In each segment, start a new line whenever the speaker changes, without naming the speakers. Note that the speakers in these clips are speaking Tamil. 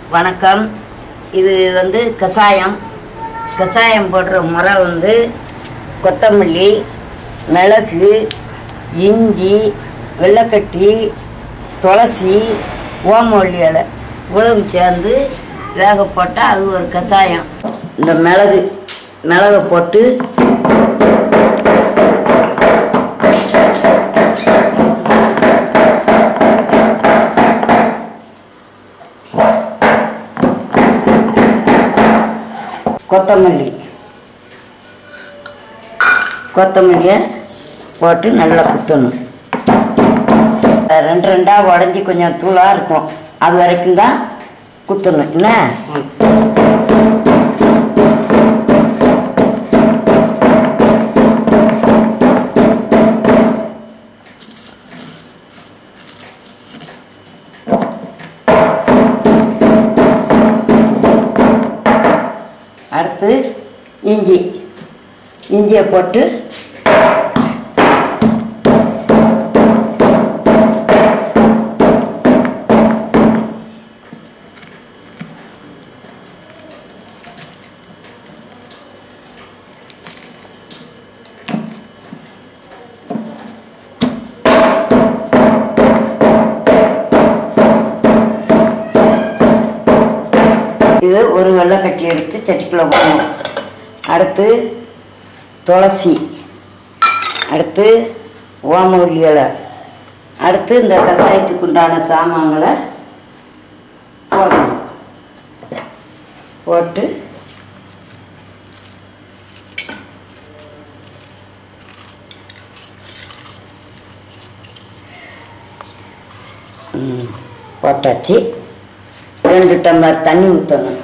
வணக்கம் இது வந்து கஷாயம் கஷாயம் போடுற முறை வந்து கொத்தமல்லி மிளகு இஞ்சி வெள்ளைக்கட்டி துளசி ஓமவல்லி இலை இவ்வளவு சேர்ந்து வேக போட்டால் அது ஒரு கஷாயம் இந்த மிளகு மிளகை போட்டு கொத்தமல்லி கொத்தமல்லியை போட்டு நல்லா குத்தணும் ரெண்டு ரெண்டாக உடஞ்சி கொஞ்சம் தூளாக இருக்கும் அது வரைக்கும் தான் குத்தணும் என்ன அடுத்து இஞ்சி இஞ்சியை போட்டு இது ஒரு வெள்ளைக்கட்டி எடுத்து சட்டிக்குள்ளே போடணும் அடுத்து துளசி அடுத்து ஓமவல்லி இலை அடுத்து இந்த கஷாயத்துக்கு உண்டான சாமான்களை போடணும் போட்டு ம், போட்டாச்சு ரெண்டு டம்ளர் தண்ணி ஊற்றணும்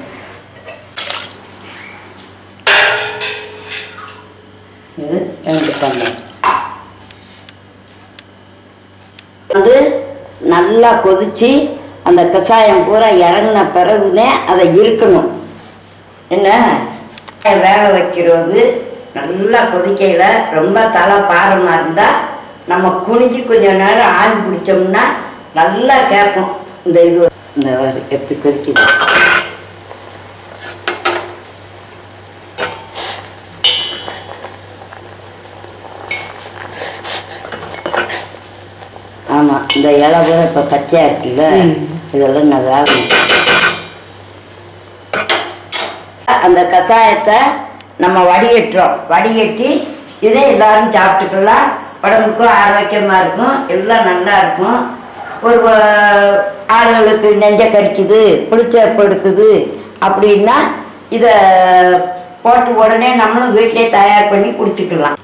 இது ரெண்டு டம்ளர் வந்து நல்லா கொதிச்சு அந்த கஷாயம் பூரா இறங்கின பிறகுனே அதை இருக்கணும் என்ன வேக வைக்கிறது நல்லா கொதிக்கையில் ரொம்ப தலை பாரமாக இருந்தால் நம்ம குனிஞ்சு கொஞ்ச நேரம் ஆவி பிடிச்சோம்னா நல்லா கேட்கும் இந்த இது இந்த பாரு எப்படி கொதிக்குது ஆமாம் இந்த இலை கூட இப்போ பச்சையாக இருக்குல்ல இதெல்லாம் நான் வேகணும் அந்த கஷாயத்தை நம்ம வடிகட்டுறோம் வடிகட்டி இதே எல்லாரும் சாப்பிட்டுக்கலாம் உடம்புக்கும் ஆரோக்கியமாக இருக்கும் எல்லாம் நல்லா இருக்கும் ஒரு அஹ், ஆளுகளுக்கு நெஞ்ச கடிக்குது புளிச்சேப்பு எடுக்குது அப்படின்னா இதை போட்டு உடனே நம்மளும் வீட்டிலே தயார் பண்ணி குடிச்சுக்கலாம்